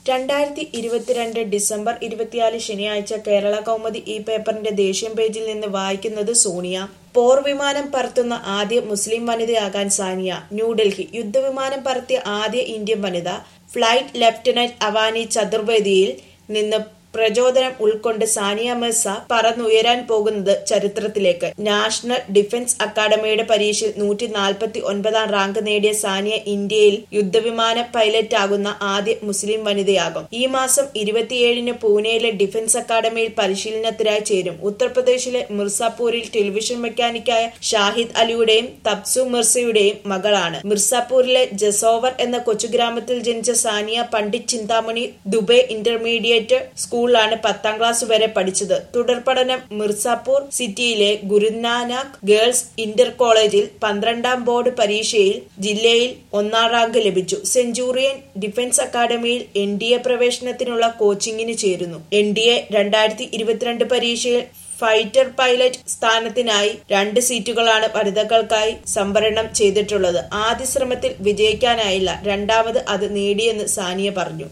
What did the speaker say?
രണ്ടായിരത്തി ഇരുപത്തിരണ്ട് ഡിസംബർ ഇരുപത്തിനാല് ശനിയാഴ്ച കേരള കൗമുദി ഈ പേപ്പറിന്റെ ദേശീയ പേജിൽ നിന്ന് വായിക്കുന്നത് സോണിയ പോർ വിമാനം പറത്തുന്ന ആദ്യ മുസ്ലിം വനിതയാകാൻ സാനിയ ന്യൂഡൽഹി യുദ്ധവിമാനം പറത്തിയ ആദ്യ ഇന്ത്യൻ വനിത ഫ്ലൈറ്റ് ലഫ്റ്റനന്റ് അവാനി ചതുർവേദിയിൽ നിന്ന് പ്രചോദനം ഉൾക്കൊണ്ട് സാനിയ മിർസ പറന്നുയരാൻ പോകുന്നത് ചരിത്രത്തിലേക്ക് നാഷണൽ ഡിഫൻസ് അക്കാദമിയുടെ പരീക്ഷയിൽ നൂറ്റി നാൽപ്പത്തി ഒൻപതാം റാങ്ക് നേടിയ സാനിയ ഇന്ത്യയിൽ യുദ്ധവിമാന പൈലറ്റ് ആകുന്ന ആദ്യ മുസ്ലിം വനിതയാകും ഈ മാസം ഇരുപത്തിയേഴിന് പൂനെയിലെ ഡിഫൻസ് അക്കാദമിയിൽ പരിശീലനത്തിനായി ചേരും ഉത്തർപ്രദേശിലെ മിർസാപൂരിൽ ടെലിവിഷൻ മെക്കാനിക്കായ ഷാഹിദ് അലിയുടെയും തബ്സു മിർസയുടെയും മകളാണ് മിർസാപൂരിലെ ജസോവർ എന്ന കൊച്ചുഗ്രാമത്തിൽ ജനിച്ച സാനിയ പണ്ഡിറ്റ് ചിന്താമണി ദുബൈ ഇന്റർമീഡിയറ്റ് സ്കൂളിലാണ് പത്താം ക്ലാസ് വരെ പഠിച്ചത് തുടർ പഠനം മിർസാപൂർ സിറ്റിയിലെ ഗുരുനാനാക്ക് ഗേൾസ് ഇന്റർ കോളേജിൽ പന്ത്രണ്ടാം ബോർഡ് പരീക്ഷയിൽ ജില്ലയിൽ ഒന്നാം റാങ്ക് ലഭിച്ചു സെഞ്ചൂറിയൻ ഡിഫൻസ് അക്കാദമിയിൽ എൻ ഡി എ പ്രവേശനത്തിനുള്ള കോച്ചിങ്ങിന് ചേരുന്നു എൻ ഡി എ രണ്ടായിരത്തി ഇരുപത്തിരണ്ട് പരീക്ഷയിൽ ഫൈറ്റർ പൈലറ്റ് സ്ഥാനത്തിനായി രണ്ട് സീറ്റുകളാണ് വനിതകൾക്കായി സംവരണം ചെയ്തിട്ടുള്ളത് ആദ്യ ശ്രമത്തിൽ വിജയിക്കാനായില്ല രണ്ടാമത് അത് നേടിയെന്ന് സാനിയ പറഞ്ഞു